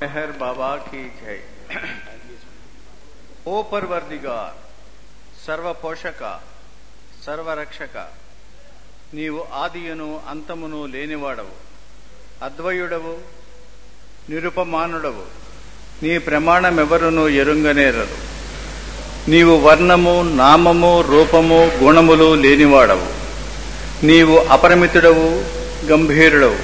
मेहर बाबा की जय ఓ పర్వర్దిగా సర్వపోషక సర్వరక్షక నీవు ఆదియును అంతమును లేనివాడవు అద్వయుడవు నిరుపమానుడవు నీ ప్రమాణమెవరును ఎరుంగనేరరు నీవు వర్ణము నామము రూపము గుణములు లేనివాడవు నీవు అపరిమితుడవు గంభీరుడవు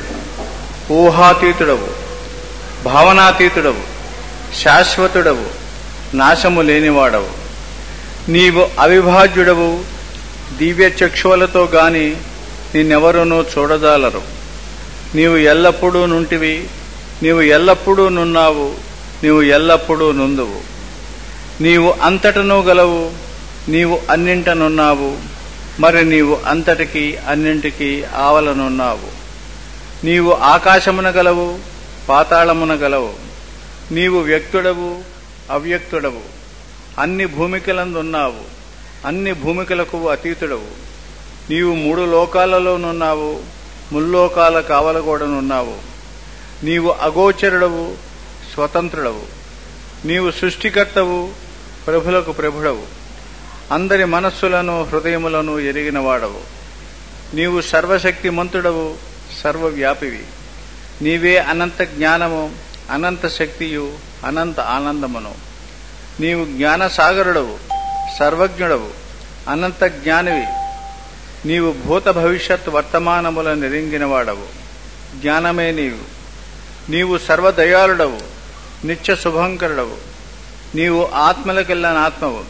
ఊహాతీతుడవు భావనాతీతుడవు శాశ్వతుడవు నాశము లేనివాడవు నీవు అవిభాజ్యుడవు దివ్య చక్షువులతో గాని నిన్నెవరునూ చూడజాలరు నీవు ఎల్లప్పుడూ నుంటివి నీవు ఎల్లప్పుడూ నున్నావు నీవు ఎల్లప్పుడూ నుందువు నీవు అంతటను గలవు నీవు అన్నింటనున్నావు మరి నీవు అంతటికి అన్నింటికి ఆవలనున్నావు నీవు ఆకాశమున గలవు పాతాళమున గలవు నీవు వ్యక్తుడవు అవ్యక్తుడవు అన్ని భూమికలందున్నావు అన్ని భూమికలకు అతీతుడవు నీవు మూడు లోకాలలోనున్నావు ముల్లోకాల కావలగూడనున్నావు నీవు అగోచరుడవు స్వతంత్రుడవు నీవు సృష్టికర్తవు ప్రభులకు ప్రభుడవు అందరి మనస్సులను హృదయములను ఎరిగినవాడవు నీవు సర్వశక్తిమంతుడవు సర్వవ్యాపివి నీవే అనంత జ్ఞానము అనంత శక్తియు అనంత ఆనందమును నీవు జ్ఞానసాగరుడవు సర్వజ్ఞుడవు అనంత జ్ఞానివి నీవు భూత భవిష్యత్ వర్తమానముల నిరింగినవాడవు జ్ఞానమే నీవు నీవు సర్వదయాళుడవు నిత్య శుభంకరుడవు నీవు ఆత్మలకెళ్ళన ఆత్మవు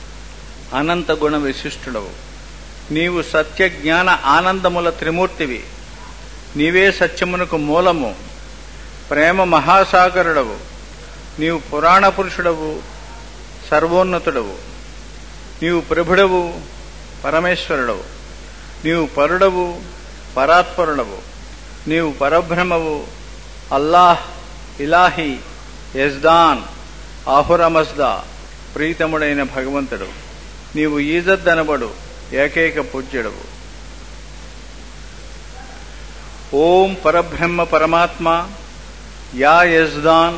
అనంత గుణ విశిష్టుడవు నీవు సత్య జ్ఞాన ఆనందముల త్రిమూర్తివి నీవే సత్యమునకు మూలము ప్రేమ మహాసాగరుడవు నీవు పురాణ పురుషుడవు సర్వోన్నతుడవు నీవు ప్రభుడవు పరమేశ్వరుడవు నీవు పరుడవు పరాత్పరుడవు నీవు పరబ్రహ్మవు అల్లాహ్ ఇలాహి యజ్దాన్ ఆహురమస్దా ప్రీతముడైన భగవంతుడు నీవు ఈజద్దనబడు ఏకైక పూజ్యుడవు ఓం పరబ్రహ్మ పరమాత్మ యా యజ్దాన్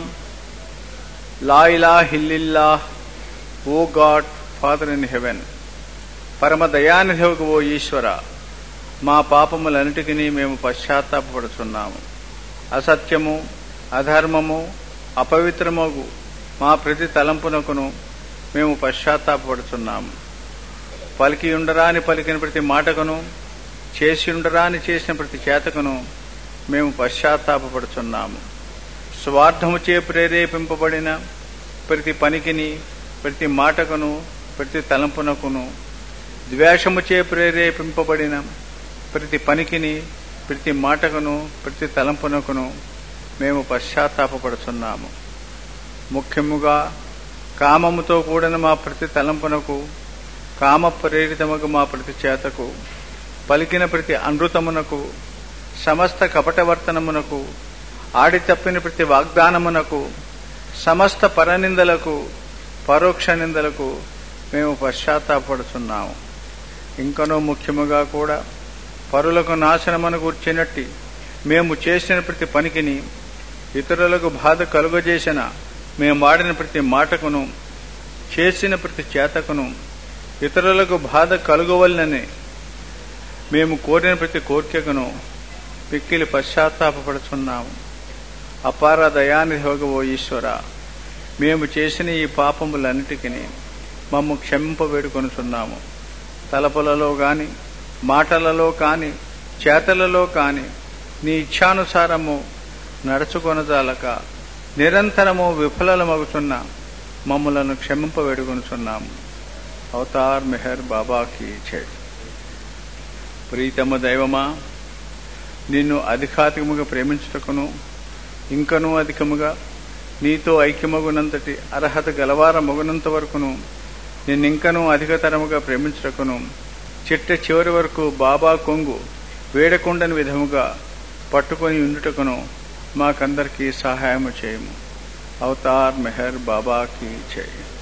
లా ఇలాహిల్లిల్లా O God father in heaven పరమ దయానిధవుకు ఓ ఈశ్వర మా పాపములన్నిటికీ మేము పశ్చాత్తాపడుచున్నాము అసత్యము అధర్మము అపవిత్రమగు మా ప్రతి తలంపునకును మేము పశ్చాత్తాపడుచున్నాము పలికి ఉండరాని పలికిన ప్రతి మాటకును చేసి ఉండరాని చేసిన ప్రతి చేతకును మేము పశ్చాత్తాపడుచున్నాము స్వార్థముచే ప్రేరేపింపబడిన ప్రతి పనికిని ప్రతి మాటకును ప్రతి తలంపునకును ద్వేషముచే ప్రేరేపింపబడిన ప్రతి పనికిని ప్రతి మాటకును ప్రతి తలంపునకును మేము పశ్చాత్తాపడుచున్నాము ముఖ్యముగా కామముతో కూడిన మా ప్రతి తలంపునకు కామ ప్రేరితముగు మా ప్రతి చేతకు పలికిన ప్రతి అనృతమునకు సమస్త కపటవర్తనమునకు ఆడి తప్పిన ప్రతి వాగ్దానమునకు సమస్త పరనిందలకు పరోక్ష నిందలకు మేము పశ్చాత్తాపడుచున్నాము ఇంకనూ ముఖ్యముగా కూడా పరులకు నాశనమును కూర్చినట్టి మేము చేసిన ప్రతి పనికిని ఇతరులకు బాధ కలుగజేసిన మేము వాడిన ప్రతి మాటకును చేసిన ప్రతి చేతకును ఇతరులకు బాధ కలుగవలనని మేము కోరిన ప్రతి కోరికకును పిక్కిలి పశ్చాత్తాపడుచున్నాము అపార దయాని ఓ ఈశ్వర మేము చేసిన ఈ పాపములన్నిటికీ మమ్ము క్షమింప వేడుకొనుచున్నాము తలపులలో గాని మాటలలో కాని చేతలలో కాని నీ ఇచ్ఛానుసారము నడుచుకొనజాలక నిరంతరము విఫలమగుచున్న మమ్ములను క్షమింప వేడుకొనుచున్నాము అవతార్ మెహర్ బాబాకి జై ప్రీతమ దైవమా నిన్ను అధికాధికముగా ప్రేమించుటకును ఇంకనూ అధికముగా నీతో ఐక్యమగునంతటి అర్హత గలవార మగునంత వరకును నిన్నింకనూ అధికతరముగా ప్రేమించుటకును చిట్ట చివరి వరకు బాబా కొంగు వేడకుండని విధముగా పట్టుకొని ఉండుటకును మాకందరికీ సహాయము చేయము అవతార్ మెహర్ బాబాకి జై